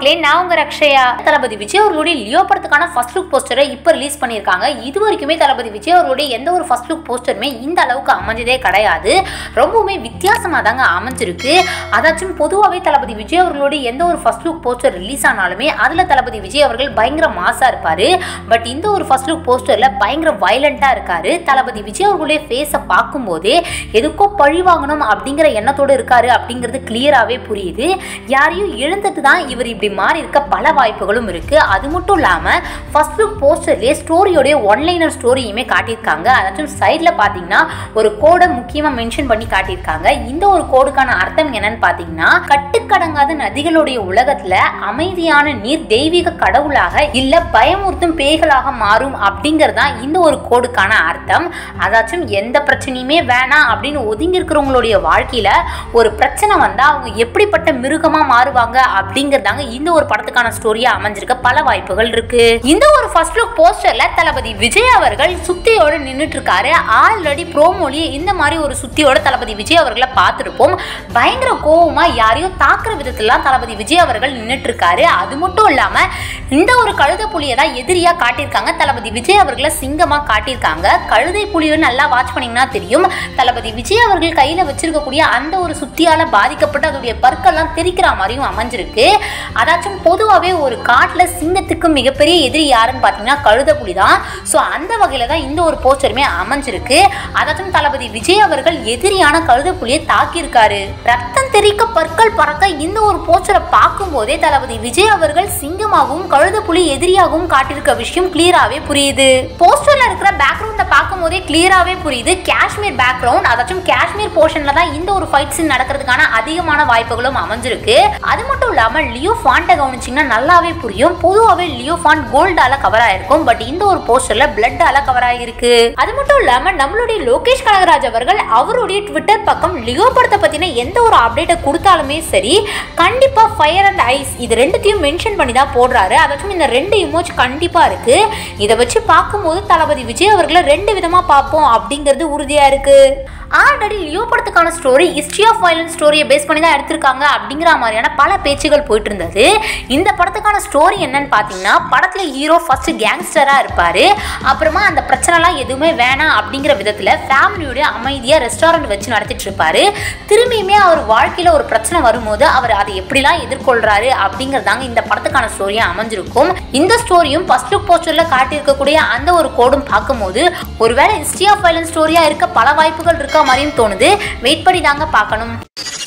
மக்களே நான் உங்க ரக்ஷயா தளபதி விஜய் அவர்களுடைய லியோ படத்துக்கான ஃபர்ஸ்ட் லுக் போஸ்டரை இப்போ ரிலீஸ் பண்ணியிருக்காங்க இது வரைக்குமே தளபதி விஜய் அவர்களுடைய எந்த ஒரு ஃபர்ஸ்ட் லுக் போஸ்டருமே இந்த அளவுக்கு அமைஞ்சதே கிடையாது ரொம்பவுமே வித்தியாசமாக தாங்க அமைஞ்சிருக்கு அதாச்சும் பொதுவாகவே தளபதி விஜய் அவர்களுடைய எந்த ஒரு ஃபர்ஸ்ட் லுக் போஸ்டர் ரிலீஸ் ஆனாலுமே அதில் தளபதி விஜய் அவர்கள் பயங்கர மாசா இருப்பாரு பட் இந்த ஒரு ஃபர்ஸ்ட் லுக் போஸ்டரில் பயங்கர வயலண்ட்டாக இருக்காரு தளபதி விஜய் அவர்களுடைய ஃபேஸை பார்க்கும்போதே எதுக்கோ பழி வாங்கணும் அப்படிங்கிற எண்ணத்தோடு இருக்காரு அப்படிங்கிறது கிளியராகவே புரியுது யாரையும் இழந்துட்டு தான் இவர் இப்படி மாறி இருக்க பல வாய்ப்புகளும் இருக்கு அது மட்டும் இல்லாமல் ஃபர்ஸ்ட் லுக் போஸ்டர்லேயே ஸ்டோரியோடைய ஒன்லைனர் ஸ்டோரியுமே காட்டியிருக்காங்க அதாச்சும் சைடில் பார்த்தீங்கன்னா ஒரு கோடை முக்கியமாக மென்ஷன் பண்ணி காட்டியிருக்காங்க இந்த ஒரு கோடுக்கான அர்த்தம் என்னன்னு பார்த்தீங்கன்னா கட்டுக்கடங்காத நதிகளுடைய உலகத்துல அமைதியான நீர் தெய்வீக கடவுளாக இல்ல பயமுறுத்தும் பேய்களாக மாறும் அப்படிங்கிறது தான் இந்த ஒரு கோடுக்கான அர்த்தம் அதாச்சும் எந்த பிரச்சனையுமே வேணாம் அப்படின்னு ஒதுங்கி இருக்கிறவங்களுடைய வாழ்க்கையில ஒரு பிரச்சனை வந்தா அவங்க எப்படிப்பட்ட மிருகமா மாறுவாங்க அப்படிங்கறதாங்க இந்த ஒரு படத்துக்கான ஸ்டோரியா அமைஞ்சிருக்க பல வாய்ப்புகள் இருக்கு இந்த ஒரு ஃபர்ஸ்ட் லுக் போஸ்டர்ல தளபதி விஜய் அவர்கள் சுத்தியோட நின்னுட்டு இருக்காரு ஆல்ரெடி ப்ரோமோலயே இந்த மாதிரி ஒரு சுத்தியோட தளபதி விஜய் அவர்களை பார்த்துருப்போம் பயங்கர கோவமா யாரையும் தாக்குற விதத்துலாம் தளபதி விஜய் அவர்கள் நின்னுட்டு இருக்காரு அது மட்டும் இல்லாம இந்த ஒரு கழுதை புலியை தான் எதிரியா காட்டியிருக்காங்க தளபதி விஜய் அவர்களை சிங்கமா காட்டியிருக்காங்க கழுதை புலியை நல்லா வாட்ச் பண்ணீங்கன்னா தெரியும் தளபதி விஜய் அவர்கள் கையில வச்சிருக்கக்கூடிய அந்த ஒரு சுத்தியால பாதிக்கப்பட்டு அதோடைய பற்கள்லாம் தெரிக்கிற மாதிரியும் அமைஞ்சிருக்கு அதாச்சும் பொதுவாகவே ஒரு காட்டில் சிங்கத்துக்கு மிகப்பெரிய எதிரி யாருன்னு பார்த்தீங்கன்னா கழுத புலி தான் ஸோ அந்த வகையில் தான் இந்த ஒரு போஸ்டருமே அமைஞ்சிருக்கு அதாச்சும் தளபதி விஜய் அவர்கள் எதிரியான கழுத புலியை தாக்கியிருக்காரு ரத்தம் தெரிக்க பற்கள் பறக்க இந்த ஒரு போஸ்டரை பார்க்கும்போதே தளபதி விஜய் அவர்கள் சிங்கமாகவும் கழுத புலி எதிரியாகவும் காட்டியிருக்க விஷயம் கிளியராகவே புரியுது போஸ்டர்ல இருக்கிற பேக்ரவுண்டை பார்க்கும்போதே கிளியராகவே புரியுது காஷ்மீர் பேக்ரவுண்ட் அதாச்சும் காஷ்மீர் போர்ஷன்ல தான் இந்த ஒரு ஃபைட் சீன் நடக்கிறதுக்கான அதிகமான வாய்ப்புகளும் அமைஞ்சிருக்கு அது மட்டும் இல்லாமல் லியோ ஃபாண்ட்டை கவனிச்சிங்கன்னா நல்லாவே புரியும் பொதுவாகவே லியோ ஃபாண்ட் கோல்டால கவர் ஆயிருக்கும் பட் இந்த ஒரு போஸ்டர்ல பிளட்டால கவர் ஆகிருக்கு அது மட்டும் இல்லாமல் நம்மளுடைய லோகேஷ் கனகராஜ் அவர்கள் அவருடைய ட்விட்டர் பக்கம் லியோ படத்தை பத்தின எந்த ஒரு அப்டேட்டை கொடுத்தாலுமே சரி கண்டிப்பா ஃபயர் அண்ட் ஐஸ் இது ரெண்டுத்தையும் மென்ஷன் பண்ணி தான் போடுறாரு அதாச்சும் இந்த ரெண்டு இமோஜ் கண்டிப்பா இருக்கு இதை வச்சு பார்க்கும்போது தளபதி விஜய் அவர்களை ரெண்டு விதமா பார்ப்போம் அப்படிங்கிறது உறுதியா இருக்கு ஆல்ரெடி லியோ படத்துக்கான ஸ்டோரி ஹிஸ்ட்ரி ஆஃப் வயலன்ஸ் ஸ்டோரியை பேஸ் பண்ணி தான் எடுத்திருக்காங்க அப்படிங்கிற மாதிரியான பல பேச்சுகள் போயிட்டு இருந்தது இந்த படத்துக்கான ஸ்டோரி என்னன்னு பார்த்தீங்கன்னா படத்தில் ஹீரோ ஃபர்ஸ்ட் கேங்ஸ்டராக இருப்பார் அப்புறமா அந்த பிரச்சனைலாம் எதுவுமே வேணாம் அப்படிங்கிற விதத்தில் ஃபேமிலியோட அமைதியாக ரெஸ்டாரண்ட் வச்சு நடத்திட்டு இருப்பாரு திரும்பியுமே அவர் வாழ்க்கையில் ஒரு பிரச்சனை வரும்போது அவர் அதை எப்படிலாம் எதிர்கொள்றாரு அப்படிங்கிறதாங்க இந்த படத்துக்கான ஸ்டோரியாக அமைஞ்சிருக்கும் இந்த ஸ்டோரியும் ஃபர்ஸ்ட் லுக் போஸ்டரில் காட்டியிருக்கக்கூடிய அந்த ஒரு கோடும் பார்க்கும்போது ஒருவேளை ஹிஸ்ட்ரி ஆஃப் வயலன்ஸ் ஸ்டோரியாக இருக்க பல வாய்ப்புகள் இருக்க மாதிரியும் தோணுது வெயிட் பண்ணி தாங்க பார்க்கணும்